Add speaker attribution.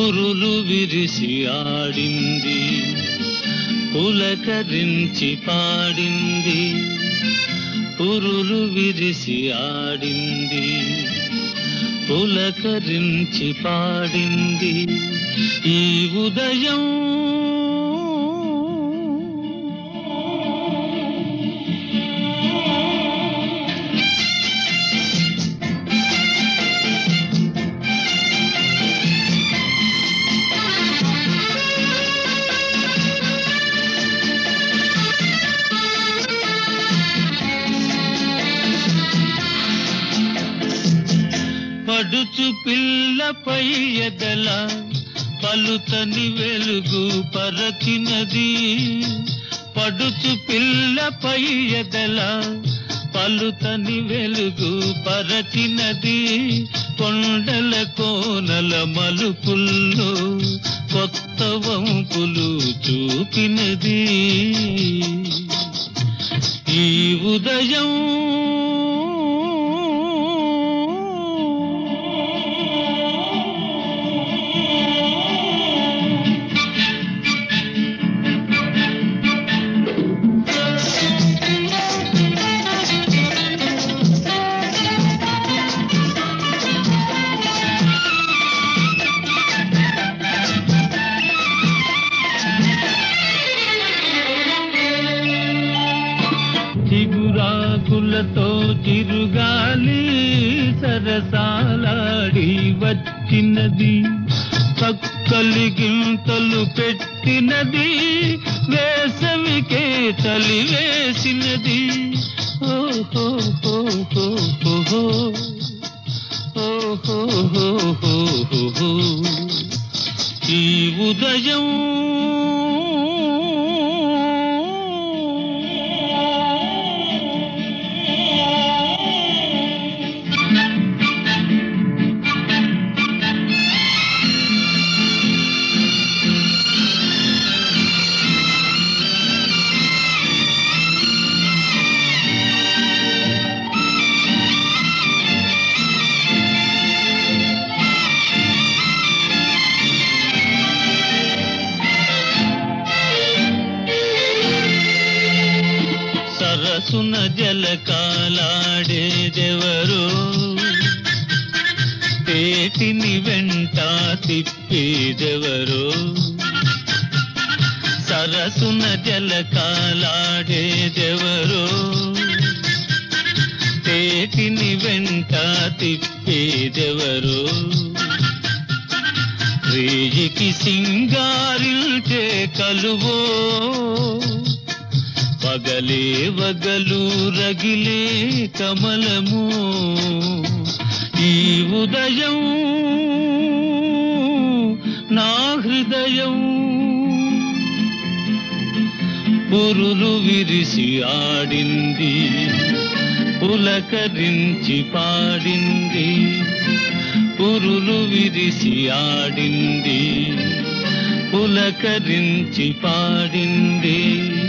Speaker 1: పురులు విరిసి ఆడింది పులకరించి పాడింది పురులు విరిసి ఆడింది పులకరించి పాడింది ఈ ఉదయం పడుచు పిల్లపై ఎదల పలుతని వెలుగు పరచినది పడుచు పిల్లపై ఎదల పలుతని వెలుగు పరచినది కొండల కోనల మలుపుల్లో కొత్త వంపులు చూపినది ఈ ఉదయం చిగురాకులతో చిరుగాలి సరసాలాడి వచ్చినది పక్కలి గింతలు పెట్టినది వేసవికే చలి వేసినది ఓహో హో హో హో హో. ఓహో హో హో హో హో. ఈ ఉదయం సరసున జలకాలాడేదెవరో పేటిని వెంట తిప్పేదెవరో సరసున జలకాలాడేదెవరో పేటిని వెంట తిప్పేదెవరో రేయికి సింగారిల్చే కలువో పగలే వగలు రగిలే కమలము ఈ ఉదయం నా హృదయం పురులు విరిసి ఆడింది పులకరించి పాడింది పురులు విరిసి ఆడింది పులకరించి పాడింది